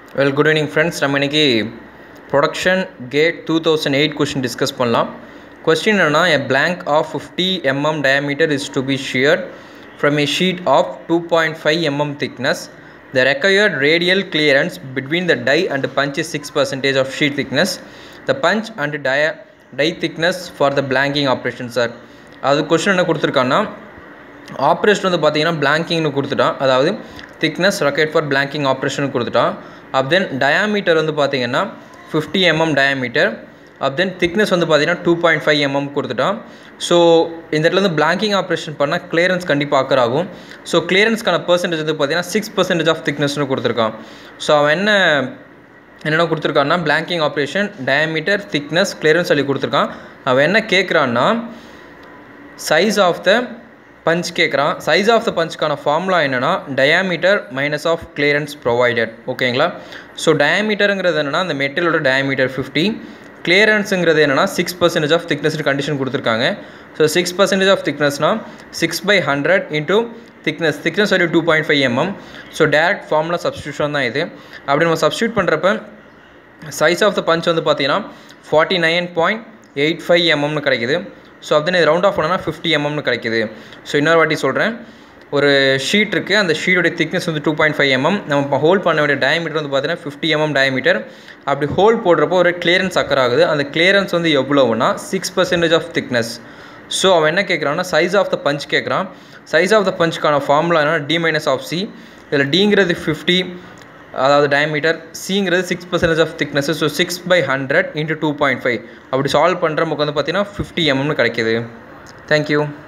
well good evening friends நம்ம இன்னைக்கு production GATE two thousand eight question discuss பண்ணலாம் question என்னன்னா a blank of 50 mm diameter is to be sheared from a sheet of 2.5 mm thickness the required radial clearance between the die and punch is 6 percentage of sheet thickness the punch and die die thickness for the blanking operation sir அது question என்ன கொடுத்துருக்காங்கன்னா operation வந்து பார்த்தீங்கன்னா பிளாங்கிங்னு கொடுத்துட்டான் அதாவது thickness rocket for blanking operation கொடுத்துட்டான் up then diameter வந்து பார்த்தீங்கன்னா fifty MM diameter up then thickness வந்து பார்த்தீங்கன்னா டூ பாயிண்ட் ஃபைவ் எம்எம் கொடுத்துட்டான் ஸோ இந்த இடத்துல வந்து பிளாங்கிங் ஆப்ரேஷன் பண்ணால் கிளியரன்ஸ் கண்டிப்பாக அக்கர் ஆகும் ஸோ கிளியரன்ஸ்க்கான பர்சன்டேஜ் வந்து பார்த்தீங்கன்னா சிக்ஸ் பர்சன்டேஜ் ஆஃப் திக்னஸ்னு கொடுத்துருக்கான் ஸோ அவன் என்ன என்னென்ன கொடுத்துருக்கான்னா blanking operation diameter thickness clearance சொல்லி கொடுத்துருக்கான் அவன் என்ன கேட்குறான்னா சைஸ் ஆஃப் த பஞ்ச் கேட்குறான் சைஸ் ஆஃப் த பஞ்சுக்கான ஃபார்முலா என்னென்னா diameter minus of clearance provided ஓகேங்களா ஸோ டயாமீட்டருங்கிறது என்னென்னா அந்த மெட்டீரியலோட டயாமீட்டர் ஃபிஃப்டி கிளியரன்ஸுங்கிறது என்னென்னா six percentage of thickness condition கொடுத்துருக்காங்க ஸோ சிக்ஸ் பர்சன்டேஜ் ஆஃப் திக்னஸ்னால் six by hundred into thickness thickness வந்து two point five MM so direct formula substitution தான் இது அப்படி நம்ம சப்ஸ்டியூட் பண்ணுறப்ப சைஸ் ஆஃப் த பஞ்ச் வந்து பார்த்தீங்கன்னா forty nine point eight five எம்எம்னு கிடைக்குது ஸோ அப்படின்னு இது ரவுண்ட் ஆஃப் பண்ணனா ஃபிஃப்டி எம்எம்னு கிடைக்குது ஸோ இன்னொரு வாட்டி சொல்கிறேன் ஒரு ஷீட் இருக்குது அந்த ஷீட்டோடைய திக்னஸ் வந்து டூ பாயிண்ட் ஃபைவ் எம்எம் நம்ம இப்போ ஹோல்ட் பண்ண வேண்டிய டயமீட்டர் வந்து பார்த்தீங்கன்னா ஃபிஃப்டி எம்எம் டயமீட்டர் அப்படி ஹோல் போடுறப்போ ஒரு கிளியரன்ஸ் அக்கர் ஆகுது அந்த கிளியரன்ஸ் வந்து எவ்வளோன்னா six percentage of thickness so அவன் என்ன கேட்குறான்னா சைஸ் ஆஃப் த பஞ்ச் கேட்குறான் சைஸ் ஆஃப் த பஞ்சுக்கான ஃபார்முலா என்னன்னா டி மைனஸ் ஆஃப் சி இதில் டிங்கிறது ஃபிஃப்டி அதாவது டயமீட்டர் சிங்கிறது six percentage of thickness so six by hundred into two point five அப்படி சால்வ் பண்ணுற நமக்கு வந்து பார்த்தீங்கன்னா ஃபிஃப்டி எம்எம்னு கிடைக்கிது தேங்க்யூ